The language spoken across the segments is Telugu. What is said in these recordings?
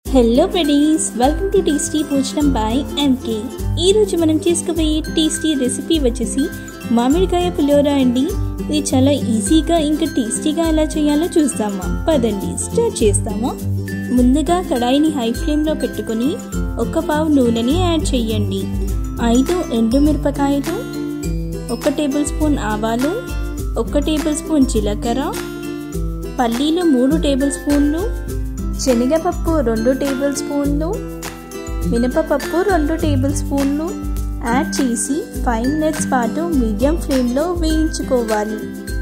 hello friends welcome to tasty Bhojanam by MK ఈరోజు మనం చేసుకోబోయే టేస్టీ రెసిపీ వచ్చేసి మామిడికాయ పులిహోర అండి ఇది చాలా ఈజీగా ఇంకా టేస్టీగా ఎలా చేయాలో చూస్తామా పదండి స్టార్ట్ చేస్తామా ముందుగా కడాయిని హై ఫ్లేమ్లో పెట్టుకొని ఒక పావు నూనెని యాడ్ చేయండి ఐదు ఎండుమిరపకాయలు ఒక టేబుల్ స్పూన్ ఆవాలు ఒక టేబుల్ స్పూన్ జీలకర్ర పల్లీలు మూడు టేబుల్ స్పూన్లు శనగపప్పు రెండు టేబుల్ స్పూన్లు మినపపప్పు రెండు టేబుల్ స్పూన్లు యాడ్ చేసి ఫైవ్ మినిట్స్ పాటు మీడియం ఫ్లేమ్లో వేయించుకోవాలి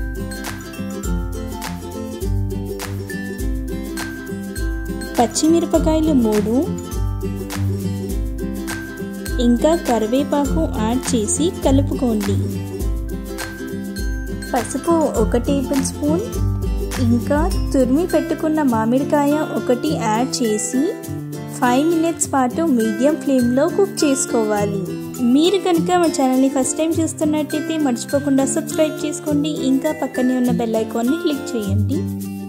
పచ్చిమిరపకాయలు మూడు ఇంకా కరివేపాకు యాడ్ చేసి కలుపుకోండి పసుపు ఒక టేబుల్ స్పూన్ ఇంకా తురిమి పెట్టుకున్న మామిడికాయ ఒకటి యాడ్ చేసి ఫైవ్ మినిట్స్ పాటు మీడియం ఫ్లేమ్లో కుక్ చేసుకోవాలి మీరు కనుక మా ఛానల్ని ఫస్ట్ టైం చూస్తున్నట్టయితే మర్చిపోకుండా సబ్స్క్రైబ్ చేసుకోండి ఇంకా పక్కనే ఉన్న బెల్ ఐకాన్ని క్లిక్ చేయండి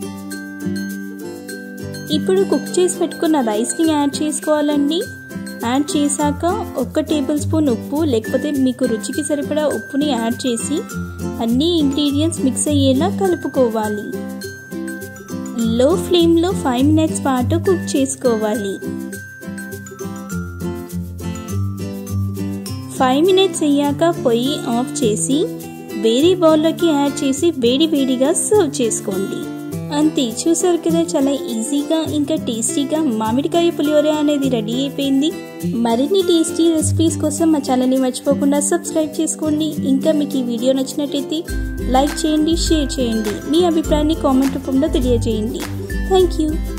ఇప్పుడు కుక్ చేసి పెట్టుకున్న రైస్ని యాడ్ చేసుకోవాలండి యాడ్ చేశాక ఒక టేబుల్ స్పూన్ ఉప్పు లేకపోతే మీకు రుచికి సరిపడా ఉప్పుని యాడ్ చేసి అన్ని ఇంగ్రీడియంట్స్ మిక్స్ అయ్యేలా కలుపుకోవాలి లో ఫ్లేమ్లో ఫైవ్ మినిట్స్ పాటు కుక్ చేసుకోవాలి ఫైవ్ మినిట్స్ అయ్యాక పొయ్యి ఆఫ్ చేసి వేరే బౌల్లోకి యాడ్ చేసి వేడి వేడిగా సర్వ్ చేసుకోండి అంతే చూసారు కదా చాలా ఈజీగా ఇంకా టేస్టీగా మామిడికాయ పులిహోర అనేది రెడీ అయిపోయింది మరిన్ని టేస్టీ రెసిపీస్ కోసం మా ఛానల్ని మర్చిపోకుండా సబ్స్క్రైబ్ చేసుకోండి ఇంకా మీకు ఈ వీడియో నచ్చినట్టయితే లైక్ చేయండి షేర్ చేయండి మీ అభిప్రాయాన్ని కామెంట్ రూపంలో తెలియజేయండి థ్యాంక్ యూ